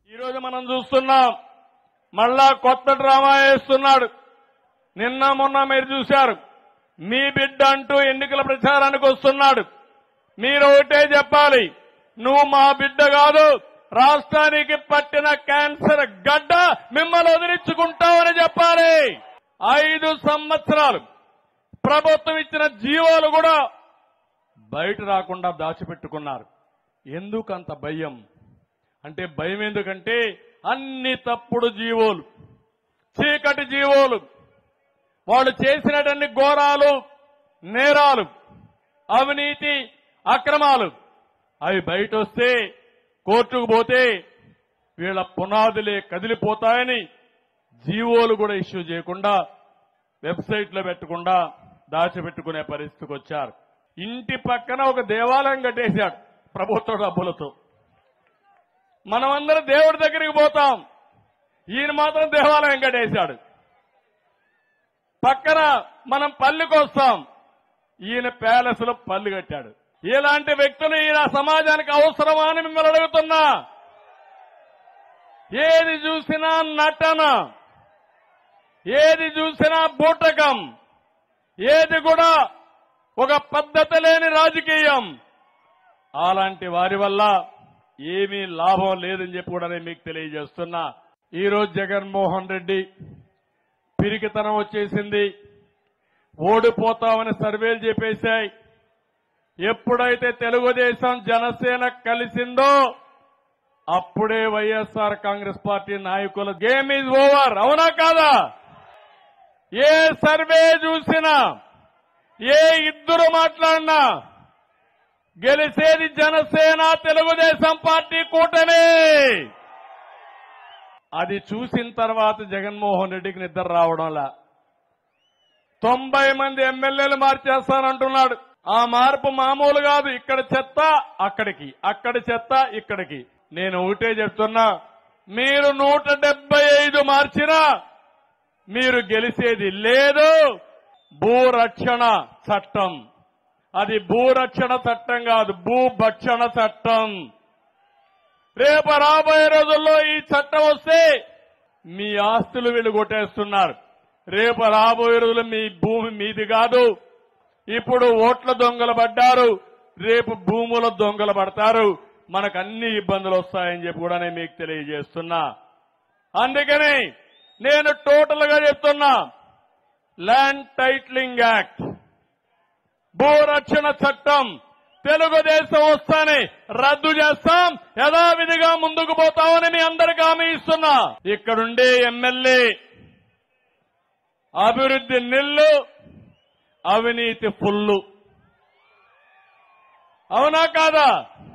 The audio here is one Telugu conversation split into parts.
ఈరోజు మనం చూస్తున్నాం మళ్ళా కొత్త డ్రామా వేస్తున్నాడు నిన్న మొన్న మీరు చూశారు మీ బిడ్డ అంటూ ఎన్నికల ప్రచారానికి వస్తున్నాడు మీరు ఒకటే చెప్పాలి నువ్వు మా బిడ్డ కాదు రాష్ట్రానికి పట్టిన క్యాన్సర్ గడ్డ మిమ్మల్ని వదిలించుకుంటామని చెప్పాలి ఐదు సంవత్సరాలు ప్రభుత్వం ఇచ్చిన జీవోలు కూడా బయట రాకుండా దాచిపెట్టుకున్నారు ఎందుకంత భయం అంటే భయం ఎందుకంటే అన్ని తప్పుడు జీవోలు చీకటి జీవోలు వాళ్ళు చేసినటువంటి ఘోరాలు నేరాలు అవినీతి అక్రమాలు అవి బయట వస్తే కోర్టుకు పోతే వీళ్ళ పునాదులే కదిలిపోతాయని జీవోలు కూడా ఇష్యూ చేయకుండా వెబ్సైట్లో పెట్టకుండా దాచిపెట్టుకునే పరిస్థితికి వచ్చారు ఇంటి పక్కన ఒక దేవాలయం కట్టేశాడు ప్రభుత్వ డబ్బులతో మనమందరం దేవుడి దగ్గరికి పోతాం ఈయన మాత్రం దేవాలయం కట్టేశాడు పక్కన మనం పల్లికి వస్తాం ఈయన ప్యాలెస్ లో పల్లి కట్టాడు ఇలాంటి వ్యక్తులు ఈయన సమాజానికి అవసరమా అని మిమ్మల్ని అడుగుతున్నా ఏది చూసినా నటన ఏది చూసినా బూటకం ఏది కూడా ఒక పద్ధతి లేని రాజకీయం అలాంటి వారి వల్ల ఏమీ లాభం లేదని చెప్పి కూడా నేను మీకు తెలియజేస్తున్నా ఈ రోజు జగన్మోహన్ రెడ్డి పిరికితనం వచ్చేసింది ఓడిపోతామని సర్వేలు చెప్పేశాయి ఎప్పుడైతే తెలుగుదేశం జనసేన కలిసిందో అప్పుడే వైఎస్ఆర్ కాంగ్రెస్ పార్టీ నాయకుల గేమ్ ఈజ్ ఓవర్ అవునా కాదా ఏ సర్వే చూసినా ఏ ఇద్దరు మాట్లాడినా గెలిచేది జనసేన తెలుగుదేశం పార్టీ కూటమి అది చూసిన తర్వాత జగన్మోహన్ రెడ్డికి నిద్ర రావడంలా తొంభై మంది ఎమ్మెల్యేలు మార్చేస్తానంటున్నాడు ఆ మార్పు మామూలు కాదు ఇక్కడ చెత్త అక్కడికి అక్కడి చెత్త ఇక్కడికి నేను ఒకటే చెప్తున్నా మీరు నూట డెబ్బై ఐదు మార్చినా మీరు గెలిచేది లేదు భూరక్షణ చట్టం అది భూరక్షణ చట్టం కాదు భూభక్షణ చట్టం రేపు రాబోయే రోజుల్లో ఈ చట్టం వస్తే మీ ఆస్తులు వీళ్ళు కొట్టేస్తున్నారు రేపు రాబోయే రోజుల్లో మీ భూమి మీది కాదు ఇప్పుడు ఓట్ల దొంగలు పడ్డారు రేపు భూముల దొంగలు పడతారు మనకు అన్ని ఇబ్బందులు వస్తాయని చెప్పి కూడా నేను మీకు తెలియజేస్తున్నా అందుకని నేను టోటల్ గా చెప్తున్నా ల్యాండ్ టైట్లింగ్ యాక్ట్ భూరక్షణ చట్టం తెలుగుదేశం వస్తానే రద్దు చేస్తాం యథావిధిగా ముందుకు పోతామని మీ అందరికి హామీ ఇస్తున్నా ఇక్కడుండే ఎమ్మెల్యే అభివృద్ధి నిల్లు అవినీతి ఫుల్లు అవునా కాదా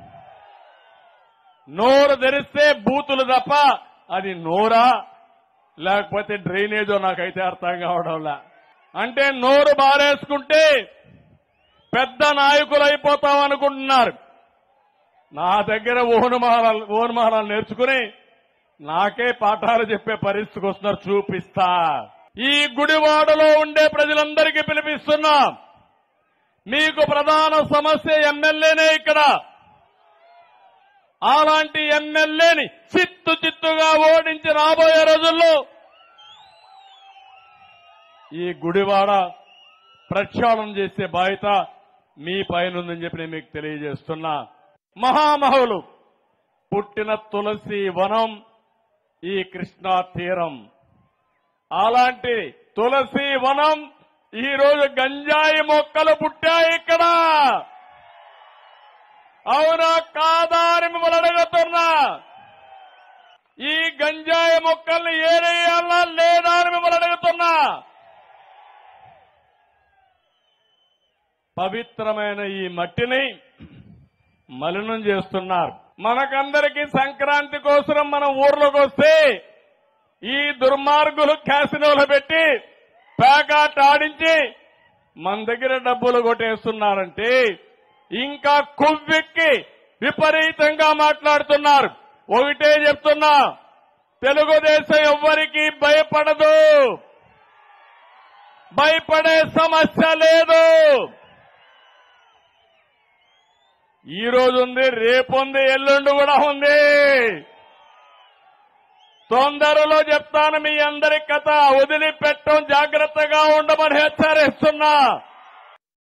నోరు తెరిస్తే బూతులు తప్ప అది నోరా లేకపోతే డ్రైనేజో నాకైతే అర్థం కావడంలా అంటే నోరు బారేసుకుంటే పెద్ద నాయకులు అయిపోతాం అనుకుంటున్నారు నా దగ్గర ఓనుమానాలు ఓనుమానాలు నేర్చుకుని నాకే పాఠాలు చెప్పే పరిస్థితికి వస్తున్నారు చూపిస్తా ఈ గుడివాడలో ఉండే ప్రజలందరికీ పిలిపిస్తున్నా మీకు ప్రధాన సమస్య ఎమ్మెల్యేనే ఇక్కడ అలాంటి ఎమ్మెల్యేని చిత్తు చిత్తుగా ఓడించి రాబోయే రోజుల్లో ఈ గుడివాడ ప్రక్షాళన చేసే బాధ్యత మీ పైన ఉందని చెప్పి నేను మీకు తెలియజేస్తున్నా మహామహులు పుట్టిన తులసి వనం ఈ కృష్ణా తీరం అలాంటి తులసి వనం ఈ రోజు గంజాయి మొక్కలు పుట్టాయి ఇక్కడ అవునా కాదా అని మిమ్మల్ని అడుగుతున్నా ఈ గంజాయి మొక్కల్ని ఏరేయాలా లేదా అని మిమ్మల్ని అడుగుతున్నా పవిత్రమైన ఈ మట్టిని మలినం చేస్తున్నారు మనకందరికీ సంక్రాంతి కోసం మన ఊర్లోకి వస్తే ఈ దుర్మార్గులు క్యాసినోలు పెట్టి పేకాట ఆడించి మన దగ్గర డబ్బులు కొట్టేస్తున్నారంటే ఇంకా కొవ్వెక్కి విపరీతంగా మాట్లాడుతున్నారు ఒకటే చెప్తున్నా తెలుగుదేశం ఎవ్వరికీ భయపడదు భయపడే సమస్య లేదు ఈ రోజు ఉంది రేపు ఉంది ఎల్లుండి కూడా ఉంది తొందరలో చెప్తాను మీ అందరి కథ వదిలిపెట్టం జాగ్రత్తగా ఉండమని హెచ్చరిస్తున్నా